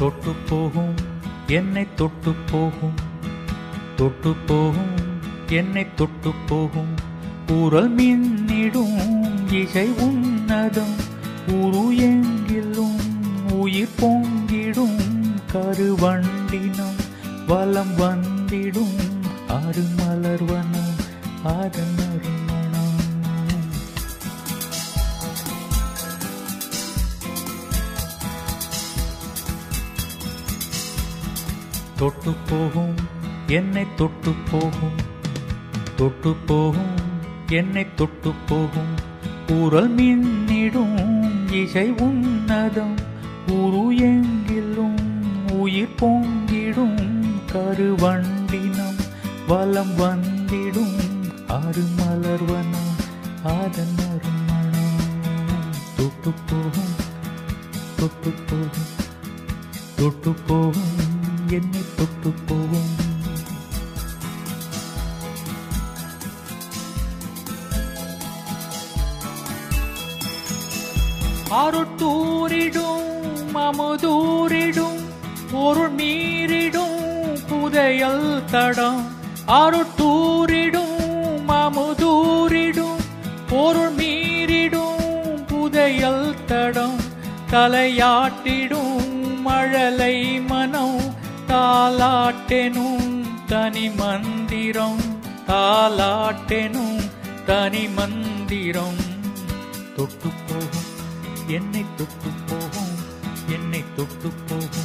தொட்டு போகும் என்னை தொட்டு போகும் தொட்டு போகும் என்னை தொட்டு போகும் குரல் மின்னிடும் இசை உன்னதம் உரு எங்கிலும் உயிர் பொங்கிடும் கருவண்டினம் வலம் வந்திடும் ஆறு மலர்வனம் அதன் அருமணம் தொட்டு போகும் என்னை தொட்டு போகும் தொட்டு போகும் என்னை தொட்டு போகும் குரல் மின்னிடும் இசை உன்னதம் உரு எங்கிலும் உயிர் பொங்கிடும் கருவண்டினம் வலம் வந்திடும் ஆறு மலர்வனம் அதன் அருமணம் தொட்டு போகும் தொட்டு போகும் தொட்டு போகும் என்னை தொட்டு போகும் அருட்டூரிடும் அமுதூரிடும் பொருள் மீறிடும் புதையல் தடம் அருட்டூரிடும் அமுதூரிடும் பொருள் மீறிடும் புதையல் தடம் தலையாட்டிடும் மழலை மனம் தாலாட்டெனும் தனி மந்திரம் தாலாட்டெனும் தனி மந்திரம் தொட்டு போகும் என்னை தொட்டு போகும் என்னை தொட்டு போகும்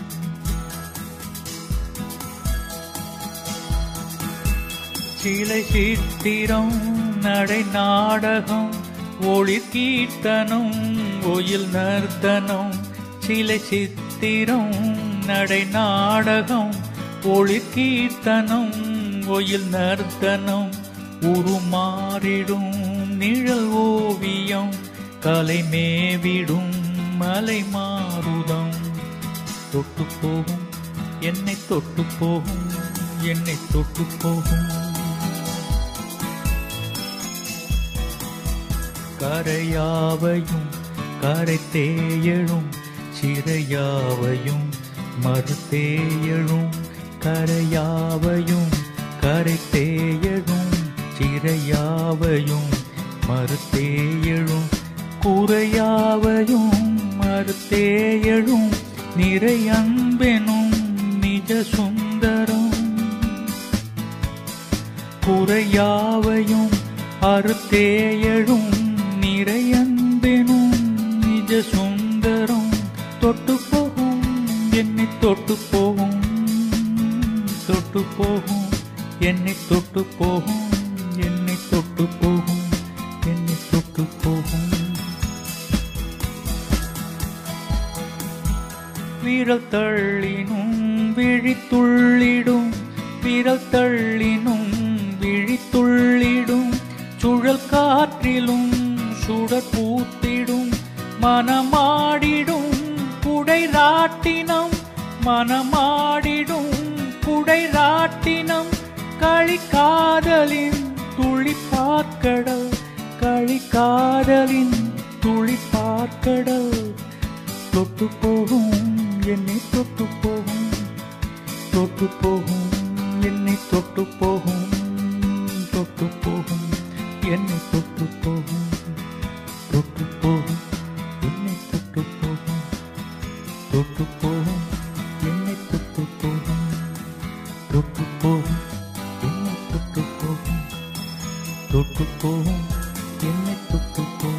சிலை சித்திரம் நடை நாடகம் ஒளி கீர்த்தனம் ஒயில் நர்த்தனம் சிலை சித்திரம் நடை நாடகம் ஒளி கீர்த்தனம் ஒயில் நர்த்தனம் உருமாறிடும் நிழல் ஓவியம் கலை மேவிடும் மலை மாறுதம் தொட்டு போகும் என்னை தொட்டு போகும் என்னை தொட்டு போகும் கரையாவையும் கரை தேயழும் சிறையாவையும் மறுத்தேயழும் கரையாவையும் கரை தேயழும் சிறையாவையும் மறுத்தேயழும் குறையாவையும் மறுத்தேயழும் நிறை அன்பெனும் நிஜ சுந்தரம் குறையாவையும் அறுத்தேயழும் நிறையன்பெனும் நிஜ சுந்தரம் தொட்டு போகும் என்னை தொட்டு போகும் தொட்டு போகும் என்னை தொட்டு போகும் என்னை தொட்டு போகும் என்னை தொட்டு போகும் விரல் தள்ளினும் விழித்துள்ளிடும் விரல் தள்ளினும் விழித்துள்ளிடும் சுழல் காற்றிலும் சுடர் பூத்திடும் மனமாடிடும் குடை ராட்டினம் மனமாடிடும் குடை ராட்டினம் களி காதலின் துளி பார்க்கடல் களி காதலின் துளி பார்க்கடல் தொட்டு போகும் என்னை தொட்டு போகும் தொட்டு போகும் என்னை தொட்டு போகும் தொட்டு போகும் என்னை தொட்டு போகும் தொட்டு போகும் என்னை தொட்டு போகும் தொட்டு போகும் என்னை தொட்டு போகும் தொட்டு போகும் என்னை தொட்டு போகும் தொட்டு போகும் என்னை தொட்டு போகும்